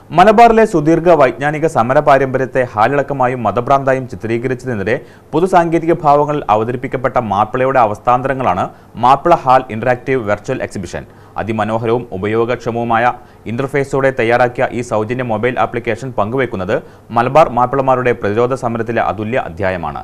മലബാറിലെ സുദീർഘ വൈജ്ഞാനിക സമര പാരമ്പര്യത്തെ ഹാലിളക്കമായും മതഭ്രാന്തായും ചിത്രീകരിച്ചതിനെതിരെ പൊതുസാങ്കേതിക ഭാവങ്ങളിൽ അവതരിപ്പിക്കപ്പെട്ട മാപ്പിളയുടെ അവസ്ഥാന്തരങ്ങളാണ് Mappila hall interactive virtual exhibition അതിമനോഹരവും ഉപയോഗക്ഷമവുമായ ഇന്റർഫേസോടെ തയ്യാറാക്കിയ ഈ സൗജന്യ മൊബൈൽ ആപ്ലിക്കേഷൻ പങ്കുവയ്ക്കുന്നത് മലബാർ മാപ്പിളമാരുടെ പ്രതിരോധ സമരത്തിലെ അതുല്യ അധ്യായമാണ്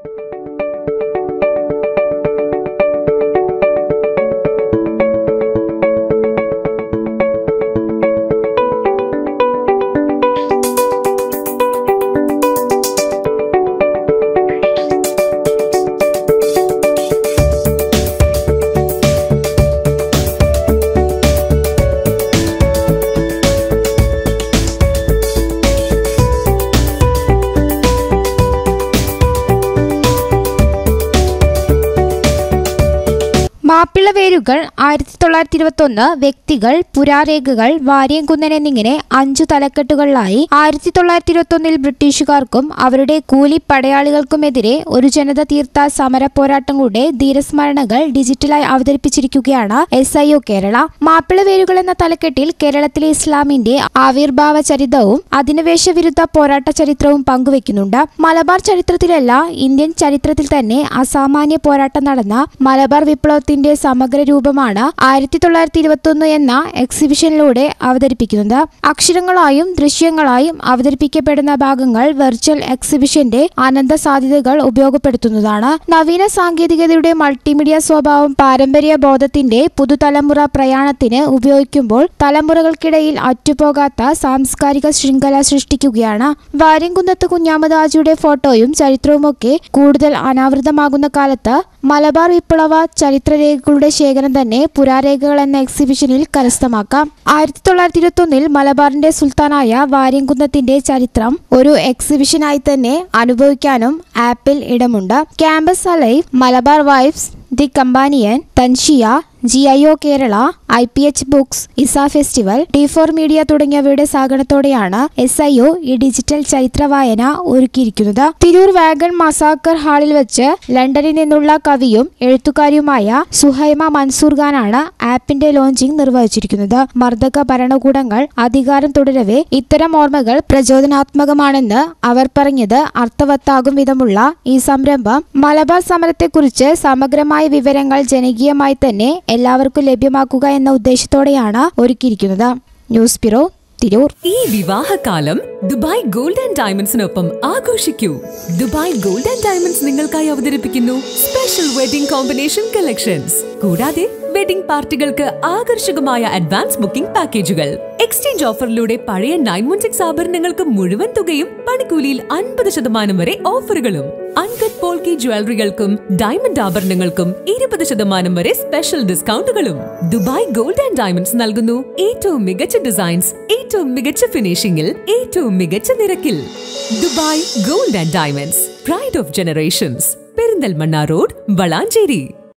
മാപ്പിള വേരുകൾ ആയിരത്തി തൊള്ളായിരത്തി ഇരുപത്തൊന്ന് വ്യക്തികൾ പുരാരേഖകൾ വാര്യംകുന്നൻ എന്നിങ്ങനെ അഞ്ചു തലക്കെട്ടുകളിലായി ആയിരത്തി തൊള്ളായിരത്തി ഇരുപത്തൊന്നിൽ ബ്രിട്ടീഷുകാർക്കും അവരുടെ കൂലി പടയാളികൾക്കുമെതിരെ ഒരു ജനത തീർത്ത സമര പോരാട്ടങ്ങളുടെ ധീരസ്മരണകൾ ഡിജിറ്റലായി അവതരിപ്പിച്ചിരിക്കുകയാണ് S I O Kerala Mappila Verukal എന്ന തലക്കെട്ടിൽ കേരളത്തിലെ ഇസ്ലാമിന്റെ ആവിർഭാവ ചരിതവും അധിനിവേശ വിരുദ്ധ പോരാട്ട ചരിത്രവും പങ്കുവെക്കുന്നുണ്ട് മലബാർ ചരിത്രത്തിലല്ല ഇന്ത്യൻ ചരിത്രത്തിൽ തന്നെ അസാമാന്യ പോരാട്ടം നടന്ന മലബാർ വിപ്ലവത്തിന്റെ സമഗ്ര രൂപമാണ് ആയിരത്തി തൊള്ളായിരത്തി ഇരുപത്തൊന്ന് എന്ന എക്സിബിഷനിലൂടെ അവതരിപ്പിക്കുന്നത് അക്ഷരങ്ങളായും ദൃശ്യങ്ങളായും അവതരിപ്പിക്കപ്പെടുന്ന ഭാഗങ്ങൾ വെർച്വൽ എക്സിബിഷന്റെ അനന്ത സാധ്യതകൾ ഉപയോഗപ്പെടുത്തുന്നതാണ് നവീന സാങ്കേതികതയുടെ മൾട്ടിമീഡിയ സ്വഭാവം പാരമ്പര്യ ബോധത്തിന്റെ പുതുതലമുറ പ്രയാണത്തിന് ഉപയോഗിക്കുമ്പോൾ തലമുറകൾക്കിടയിൽ അറ്റുപോകാത്ത സാംസ്കാരിക ശൃംഖല സൃഷ്ടിക്കുകയാണ് വാര്യംകുന്നത്ത് കുഞ്ഞാമദാജിയുടെ ഫോട്ടോയും ചരിത്രവുമൊക്കെ കൂടുതൽ അനാവൃതമാകുന്ന കാലത്ത് മലബാർ വിപ്ലവ ചരിത്രരേഖകളുടെ ശേഖരം തന്നെ പുരാരേഖകൾ എന്ന എക്സിബിഷനിൽ കരസ്ഥമാക്കാം ആയിരത്തി തൊള്ളായിരത്തി ഇരുപത്തൊന്നിൽ മലബാറിന്റെ സുൽത്താനായ വാര്യംകുന്നത്തിന്റെ ചരിത്രം ഒരു എക്സിബിഷനായി തന്നെ അനുഭവിക്കാനും ആപ്പിൽ ഇടമുണ്ട് campus alive Malabar vibes the companion Thanshiya G I O Kerala I P H books Isa festival T four media തുടങ്ങിയവയുടെ സഹകരണത്തോടെയാണ് എസ് ഐ ഒ ഈ ഡിജിറ്റൽ ചരിത്ര വായന ഒരുക്കിയിരിക്കുന്നത് തിരൂർ വാഗൺ മസാക്കർ ഹാളിൽ വെച്ച് ലണ്ടനിൽ നിന്നുള്ള കവിയും എഴുത്തുകാരിയുമായ സുഹൈമ മൻസൂർ ഖാനാണ് ആപ്പിന്റെ ലോഞ്ചിങ് നിർവഹിച്ചിരിക്കുന്നത് മർദ്ദക ഭരണകൂടങ്ങൾ അധികാരം തുടരവേ ഇത്തരം ഓർമ്മകൾ പ്രചോദനാത്മകമാണെന്ന് അവർ പറഞ്ഞത് അർത്ഥവത്താകും വിധമുള്ള ഈ സംരംഭം മലബാർ സമരത്തെക്കുറിച്ച് സമഗ്രമായ വിവരങ്ങൾ ജനകീയമായി തന്നെ എല്ലാവർക്കും ലഭ്യമാക്കുക എന്ന ഉദ്ദേശത്തോടെയാണ് ഒരുക്കിയിരിക്കുന്നത് ന്യൂസ് ബ്യൂറോ തിരൂർ ഈ വിവാഹകാലം ദുബായ് ഗോൾഡ് ആൻഡ് ഡയമണ്ട്സിനൊപ്പം ആഘോഷിക്കൂ ദുബായ് ഗോൾഡ് ആൻഡ് ഡയമണ്ട്സ് നിങ്ങൾക്കായി അവതരിപ്പിക്കുന്നു സ്പെഷ്യൽ വെഡിംഗ് കോമ്പിനേഷൻ കളക്ഷൻസ് കൂടാതെ വെഡിംഗ് പാർട്ടികൾക്ക് ആകർഷകമായ അഡ്വാൻസ് ബുക്കിംഗ് പാക്കേജുകൾ എക്സ്ചേഞ്ച് ഓഫറിലൂടെ പഴയ നയൻ വൺ സിക്സ് ആഭരണങ്ങൾക്ക് മുഴുവൻ തുകയും പണിക്കൂലിയിൽ അൻപത് ശതമാനം വരെ ഓഫറുകളും അൺകട്ട് പോൾക്കി ജ്വല്ലറികൾക്കും ഡയമണ്ട് ആഭരണങ്ങൾക്കും ഇരുപത് ശതമാനം വരെ സ്പെഷ്യൽ ഡിസ്കൗണ്ടുകളും ദുബായ് ഗോൾഡ് ആൻഡ് ഡയമണ്ട്സ് നൽകുന്നു ഏറ്റവും മികച്ച ഡിസൈൻസ് ഏറ്റവും മികച്ച ഫിനിഷിംഗിൽ ഏറ്റവും മികച്ച നിരക്കിൽ Dubai gold and diamonds pride of generations Perinthalmanna road Valanchery